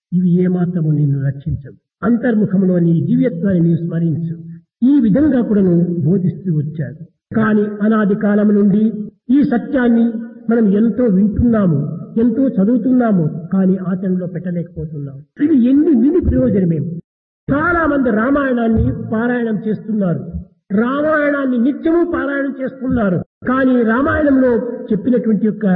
ఇవి ఏమాత్రము నిన్ను రక్షించవు అంతర్ముఖంలో నీ దివ్యత్వాన్ని నీవు స్మరించు ఈ విధంగా కూడా నువ్వు బోధిస్తూ వచ్చాడు కానీ అనాది కాలం నుండి ఈ సత్యాన్ని మనం ఎంతో వింటున్నాము ఎంతో చదువుతున్నాము కానీ ఆచరణలో పెట్టలేకపోతున్నాము ఇది ఎన్ని విని ప్రయోజనమేమి చాలా మంది రామాయణాన్ని పారాయణం చేస్తున్నారు రామాయణాన్ని నిత్యము పారాయణం చేస్తున్నారు కానీ రామాయణంలో చెప్పినటువంటి యొక్క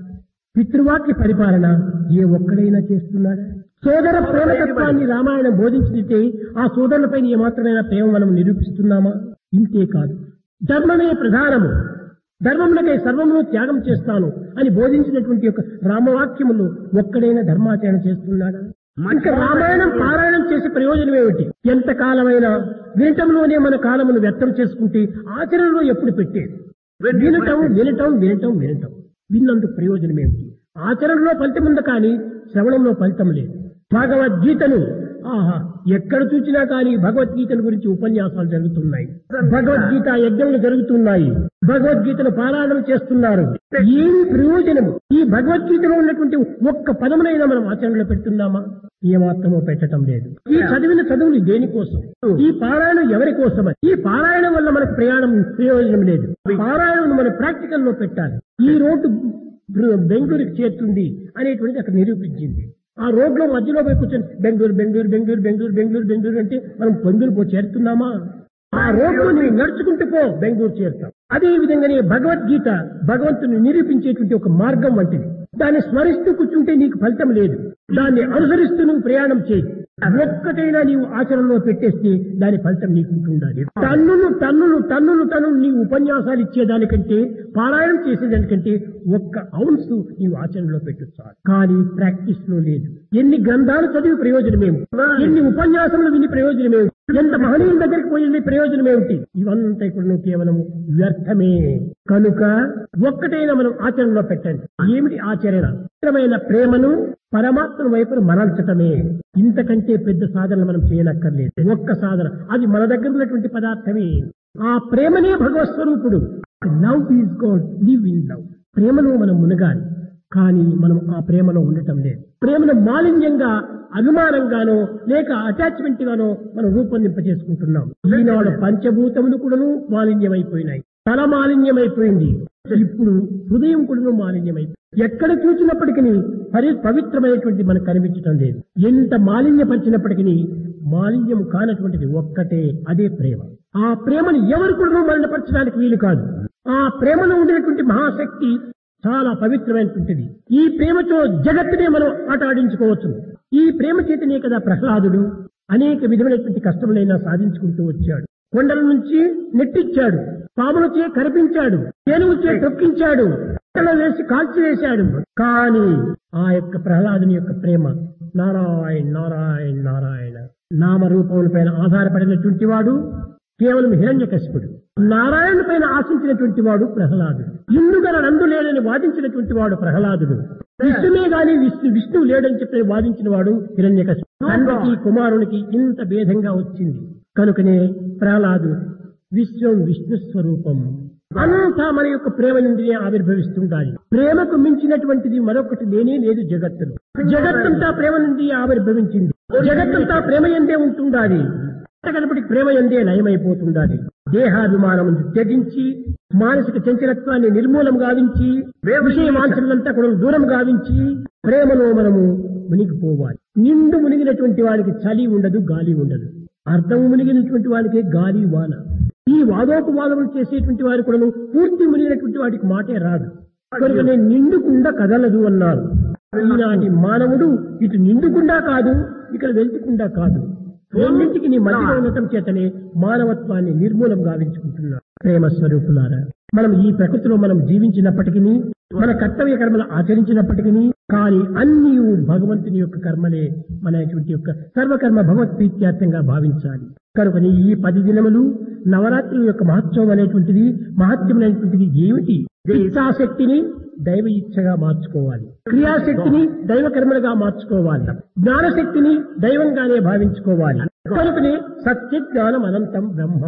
పితృవాక్య పరిపాలన ఏ ఒక్కడైనా చేస్తున్నాడా సోదర ప్రేమతత్వాన్ని రామాయణం బోధించితే ఆ సోదరులపైన ఏమాత్రమైనా ప్రేమ మనం నిరూపిస్తున్నామా ఇంతే కాదు ధర్మమే ప్రధానము ధర్మములకై సర్వమును త్యాగం చేస్తాను అని బోధించినటువంటి యొక్క రామవాక్యములు ఒక్కడైనా ధర్మాచరణ చేస్తున్నాడా ఇంకా రామాయణం పారాయణం చేసే ప్రయోజనం ఏమిటి ఎంత కాలమైనా వినటంలోనే మన కాలమును వ్యర్థం చేసుకుంటే ఆచరణలో ఎప్పుడు పెట్టేది వినటం వినటం వినటం వినటం విన్నందుకు ప్రయోజనం ఏమిటి ఆచరణలో ఫలితం ఉంది కానీ శ్రవణంలో ఫలితం లేదు భగవద్గీతను ఆహా ఎక్కడ చూసినా కానీ భగవద్గీతను గురించి ఉపన్యాసాలు జరుగుతున్నాయి భగవద్గీత యజ్ఞములు జరుగుతున్నాయి భగవద్గీతను పారాయణం చేస్తున్నారు ఏమి ప్రయోజనము ఈ భగవద్గీతలో ఉన్నటువంటి ఒక్క పదమునైనా మనం ఆచరణలో పెడుతున్నామా ఏమాత్రమో పెట్టడం లేదు ఈ చదివిన చదువులు దేనికోసం ఈ పారాయణం ఎవరి కోసం ఈ పారాయణం వల్ల మనకు ప్రయాణం ప్రయోజనం లేదు పారాయణం మన ప్రాక్టికల్ లో పెట్టాలి ఈ రోడ్డు బెంగళూరుకి చేరుతుంది అనేటువంటిది అక్కడ నిరూపించింది ఆ రోడ్లో మధ్యలో పోయి కూర్చొని బెంగళూరు బెంగళూరు బెంగళూరు బెంగళూరు బెంగళూరు బెంగళూరు అంటే మనం బెంగళూరు పో చేరుతున్నామా ఆ రోడ్లో నువ్వు నడుచుకుంటూ పో బెంగళూరు చేరుతాం అదే విధంగానే భగవద్గీత భగవంతుని నిరూపించేటువంటి ఒక మార్గం వంటిది దాన్ని స్మరిస్తూ కూర్చుంటే నీకు ఫలితం లేదు దాన్ని అనుసరిస్తూ నువ్వు ప్రయాణం చేయి ఒక్కటైనా నీవు ఆచరణలో పెట్టేస్తే దాని ఫలితం నీకు ఉంటుండాలి టన్నులు టన్నులు టన్నులు టన్నులు నీవు ఉపన్యాసాలు ఇచ్చేదానికంటే పారాయణం చేసేదానికంటే ఒక్క ఔన్స్ నీవు ఆచరణలో పెట్టచ్చు కానీ ప్రాక్టీస్ లో లేదు ఎన్ని గ్రంథాలు చదివి ప్రయోజనమేమి ఎన్ని ఉపన్యాసములు విని ప్రయోజనమేమి ఎంత మహనీయుల దగ్గరికి పోయింది ప్రయోజనం ఏమిటి ఇవంతా ఇప్పుడు నువ్వు కేవలం వ్యర్థమే కనుక ఒక్కటైనా మనం ఆచరణలో పెట్టండి ఏమిటి ఆచరణ పవిత్రమైన ప్రేమను పరమాత్మ వైపును మరల్చటమే ఇంతకంటే పెద్ద సాధన మనం చేయనక్కర్లేదు ఒక్క సాధన అది మన దగ్గర ఉన్నటువంటి పదార్థమే ఆ ప్రేమనే భగవత్ స్వరూపుడు love is God live in love ప్రేమలో మనం మునగాలి కానీ మనం ఆ ప్రేమలో ఉండటం లేదు ప్రేమను మాలిన్యంగా అభిమానంగానో లేక అటాచ్మెంట్ గానో మనం రూపొందింప చేసుకుంటున్నాం ఈనాడు పంచభూతములు కూడాను మాలిన్యమైపోయినాయి తల మాలిన్యమైపోయింది ఇప్పుడు హృదయం కూడా మాలిన్యమైపోయింది ఎక్కడ చూసినప్పటికీ పరి పవిత్రమైనటువంటి మనకు కనిపించడం లేదు ఎంత మాలిన్యపరిచినప్పటికీ మాలిన్యం కానటువంటిది ఒక్కటే అదే ప్రేమ ఆ ప్రేమను ఎవరు కూడా మరణపరచడానికి వీలు కాదు ఆ ప్రేమలో ఉండినటువంటి మహాశక్తి చాలా పవిత్రమైనటువంటిది ఈ ప్రేమతో జగత్తునే మనం ఆట ఆడించుకోవచ్చు ఈ ప్రేమ చేతనే కదా ప్రహ్లాదుడు అనేక విధమైనటువంటి కష్టములైనా సాధించుకుంటూ వచ్చాడు కొండల నుంచి నెట్టిచ్చాడు పాములచే కరిపించాడు ఏనుగుచే తొక్కించాడు కొండలో వేసి కాల్చివేశాడు కానీ ఆ యొక్క ప్రహ్లాదుని యొక్క ప్రేమ నారాయణ నారాయణ నారాయణ నామరూపముల పైన ఆధారపడినటువంటి వాడు కేవలం హిరణ్య కశిపుడు నారాయణ పైన ఆశించినటువంటి వాడు ప్రహ్లాదుడు ఇందుగల నందు లేడని వాదించినటువంటి వాడు ప్రహ్లాదుడు విష్ణుమే గాని విష్ణు విష్ణువు లేడని చెప్పి వాదించిన వాడు హిరణ్య తండ్రికి కుమారునికి ఇంత భేదంగా వచ్చింది కనుకనే ప్రహ్లాదు విశ్వం విష్ణు స్వరూపం అంతా మన యొక్క ప్రేమ నుండి ఆవిర్భవిస్తుండాలి ప్రేమకు మించినటువంటిది మరొకటి లేనే లేదు జగత్తులో జగత్తంతా ప్రేమ నుండి ఆవిర్భవించింది జగత్తంతా ప్రేమ ఎందే ఉంటుండాలి కనపటి ప్రేమ ఎందే నయమైపోతుండాలి దేహాభిమానం త్యజించి మానసిక చంచలత్వాన్ని నిర్మూలం గావించి విషయ వాంఛనంతా కూడా దూరం గావించి ప్రేమలో మనము మునిగిపోవాలి నిండు మునిగినటువంటి వాడికి చలి ఉండదు గాలి ఉండదు అర్థం మునిగినటువంటి వాడికి గాలి వాన ఈ వాదోపవాదములు చేసేటువంటి వారు కూడా పూర్తి మునిగినటువంటి వాడికి మాటే రాదు కనుక నేను నిండుకుండా కదలదు అన్నారు ఈనాటి మానవుడు ఇటు నిండుకుండా కాదు ఇక్కడ వెళ్తుకుండా కాదు రెండింటికి నీ మధ్యలో ఉండటం చేతనే మానవత్వాన్ని నిర్మూలం గావించుకుంటున్నారు ప్రేమ స్వరూపులారా మనం ఈ ప్రకృతిలో మనం జీవించినప్పటికీ మన కర్తవ్య కర్మలు ఆచరించినప్పటికీ కానీ అన్ని భగవంతుని యొక్క కర్మలే మన యొక్క సర్వకర్మ భగవత్ ప్రీత్యార్థంగా భావించాలి కనుకని ఈ పది దినములు నవరాత్రుల యొక్క మహత్వం అనేటువంటిది మహత్యమైనటువంటిది ఏమిటి ఇచ్ఛాశక్తిని దైవ ఇచ్ఛగా మార్చుకోవాలి క్రియాశక్తిని దైవ కర్మలుగా మార్చుకోవాలి జ్ఞానశక్తిని దైవంగానే భావించుకోవాలి కనుకనే సత్య జ్ఞానం అనంతం బ్రహ్మ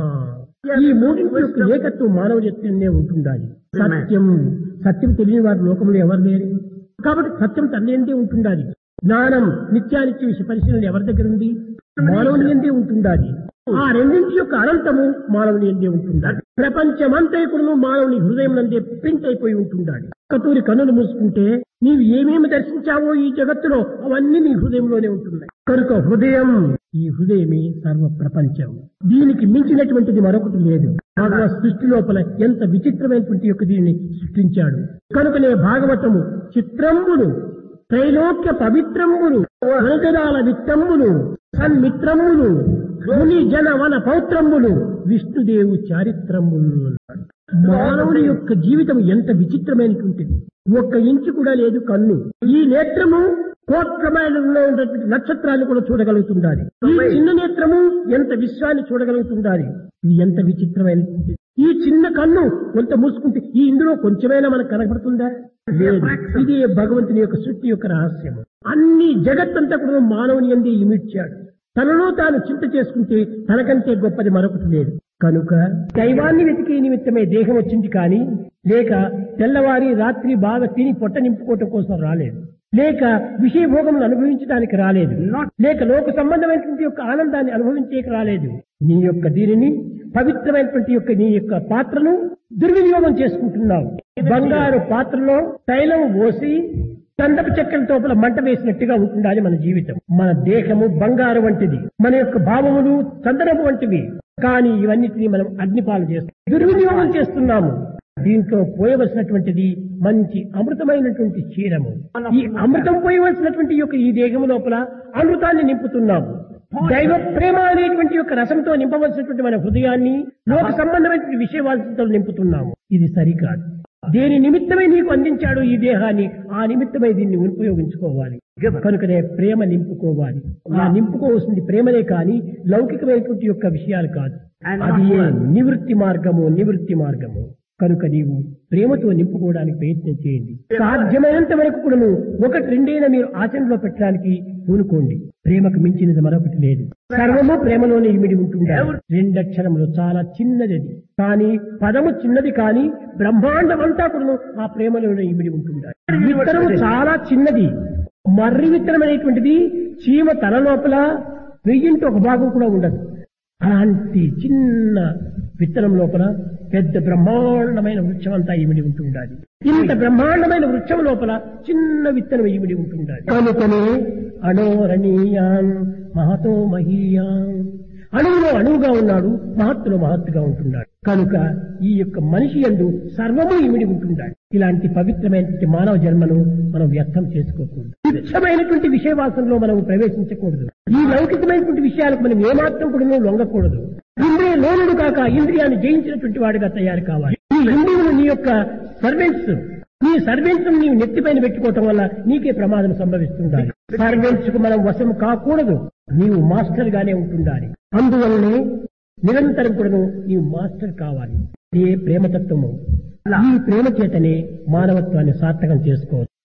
ఈ మూడింటి యొక్క ఏకత్వం మానవ వ్యక్తినే ఉంటుండాలి సత్యం సత్యం తెలియని వారి లోకంలో ఎవరు లేరు కాబట్టి సత్యం తల్లి ఉంటుండాలి జ్ఞానం నిత్యానిత్య విషయ పరిశీలన ఎవరి దగ్గర ఉంది మానవుని ఎందే ఉంటుండాలి ఆ రెండింటి యొక్క అనంతము మానవుని ఎందే ఉంటుండాలి ప్రపంచమంతా కూడా మానవుని హృదయం నందే ప్రింట్ అయిపోయి ఉంటుండాలి కతూరి కన్నులు మూసుకుంటే నీవు ఏమేమి దర్శించావో ఈ జగత్తులో అవన్నీ నీ హృదయంలోనే ఉంటున్నాయి కనుక హృదయం ఈ హృదయమే సర్వ ప్రపంచం దీనికి మించినటువంటిది మరొకటి లేదు భగవ సృష్టి లోపల ఎంత విచిత్రమైనటువంటి యొక్క దీనిని సృష్టించాడు కనుకనే భాగవతము చిత్రంబులు త్రైలోక్య పవిత్రంబులు వనజనాల విత్తమ్ములు సన్మిత్రములు ముని జన వన పౌత్రములు విష్ణుదేవు చారిత్రములు అన్నాడు మానవుని యొక్క జీవితం ఎంత విచిత్రమైనటువంటిది ఒక్క ఇంచు కూడా లేదు కన్ను ఈ నేత్రము కోట్ల మైళ్ళలో ఉన్నటువంటి నక్షత్రాన్ని కూడా చూడగలుగుతుండాలి ఈ చిన్న నేత్రము ఎంత విశ్వాన్ని చూడగలుగుతుండాలి ఇది ఎంత విచిత్రమైనటువంటిది ఈ చిన్న కన్ను కొంత మూసుకుంటే ఈ ఇందులో కొంచెమైనా మనకు కనబడుతుందా లేదు ఇది భగవంతుని యొక్క సృష్టి యొక్క రహస్యము అన్ని జగత్తంతా కూడా మానవుని ఎందే ఇమిడ్చాడు తనలో తాను చింత చేసుకుంటే తనకంటే గొప్పది మరొకటి లేదు కనుక దైవాన్ని వెతికే నిమిత్తమే దేహం వచ్చింది కానీ లేక తెల్లవారి రాత్రి బాగా తిని పొట్ట నింపుకోవటం కోసం రాలేదు లేక విషయభోగములు అనుభవించడానికి రాలేదు లేక లోక సంబంధమైనటువంటి యొక్క ఆనందాన్ని అనుభవించేకి రాలేదు నీ యొక్క దీనిని పవిత్రమైనటువంటి యొక్క నీ యొక్క పాత్రను దుర్వినియోగం చేసుకుంటున్నావు బంగారు పాత్రలో తైలం పోసి చందపు చెక్కల తోపల మంట వేసినట్టుగా ఉంటుండాలి మన జీవితం మన దేహము బంగారు వంటిది మన యొక్క భావములు చందనము వంటివి కానీ ఇవన్నిటినీ మనం అగ్నిపాలు చేస్తాం దుర్వినియోగం చేస్తున్నాము దీంట్లో పోయవలసినటువంటిది మంచి అమృతమైనటువంటి క్షీరము ఈ అమృతం పోయవలసినటువంటి యొక్క ఈ దేహము లోపల అమృతాన్ని నింపుతున్నాము దైవ ప్రేమ అనేటువంటి యొక్క రసంతో నింపవలసినటువంటి మన హృదయాన్ని లోక సంబంధమైనటువంటి విషయవాసంతో నింపుతున్నాము ఇది సరికాదు దేని నిమిత్తమై నీకు అందించాడు ఈ దేహాన్ని ఆ నిమిత్తమై దీన్ని ఉపయోగించుకోవాలి కనుకనే ప్రేమ నింపుకోవాలి ఆ నింపుకోవాల్సింది ప్రేమనే కాని లౌకికమైనటువంటి యొక్క విషయాలు కాదు అది ఏ నివృత్తి మార్గము నివృత్తి మార్గము కనుక నీవు ప్రేమతో నింపుకోవడానికి ప్రయత్నం చేయండి సాధ్యమైనంత వరకు కూడా ఒకటి రెండైనా మీరు ఆచరణలో పెట్టడానికి పూనుకోండి ప్రేమకు మించినది మరొకటి లేదు సర్వము ప్రేమలోనే ఇమిడి ఉంటుండాలి రెండక్షరములు చాలా చిన్నది అది కానీ పదము చిన్నది కానీ బ్రహ్మాండం అంతా కూడా ఆ ప్రేమలోనే ఇమిడి ఉంటుండాలి విత్తనము చాలా చిన్నది మర్రి విత్తనం అనేటువంటిది చీమ తల లోపల వెయ్యింటి ఒక భాగం కూడా ఉండదు అలాంటి చిన్న విత్తనం లోపల పెద్ద బ్రహ్మాండమైన వృక్షం అంతా ఇమిడి ఉంటుండాలి ఇంత బ్రహ్మాండమైన వృక్షం లోపల చిన్న విత్తనం ఇమిడి ఉంటుండాలి కనుకనే అణోరణీయాన్ మహతో మహీయాన్ అణువులో అణువుగా ఉన్నాడు మహత్తులో మహత్తుగా ఉంటున్నాడు కనుక ఈ యొక్క మనిషి ఎందు సర్వము ఇమిడి ఉంటున్నాడు ఇలాంటి పవిత్రమైనటువంటి మానవ జన్మను మనం వ్యర్థం చేసుకోకూడదు తుచ్చమైనటువంటి విషయవాసంలో మనం ప్రవేశించకూడదు ఈ లౌకికమైనటువంటి విషయాలకు మనం ఏమాత్రం కూడా లొంగకూడదు ఇంద్రియ లోనుడు కాక ఇంద్రియాన్ని జయించినటువంటి వాడిగా తయారు కావాలి ఈ ఇంద్రియులు నీ యొక్క సర్వెంట్స్ నీ సర్వెంట్స్ నీవు నెత్తిపైన పెట్టుకోవటం వల్ల నీకే ప్రమాదం సంభవిస్తుండాలి సర్వెంట్స్ కు మనం వశం కాకూడదు నీవు మాస్టర్ గానే ఉంటుండాలి అందువల్లనే నిరంతరం కూడా నీవు మాస్టర్ కావాలి ఏ ప్రేమతత్వము ఈ ప్రేమ చేతనే మానవత్వాన్ని సార్థకం చేసుకోవచ్చు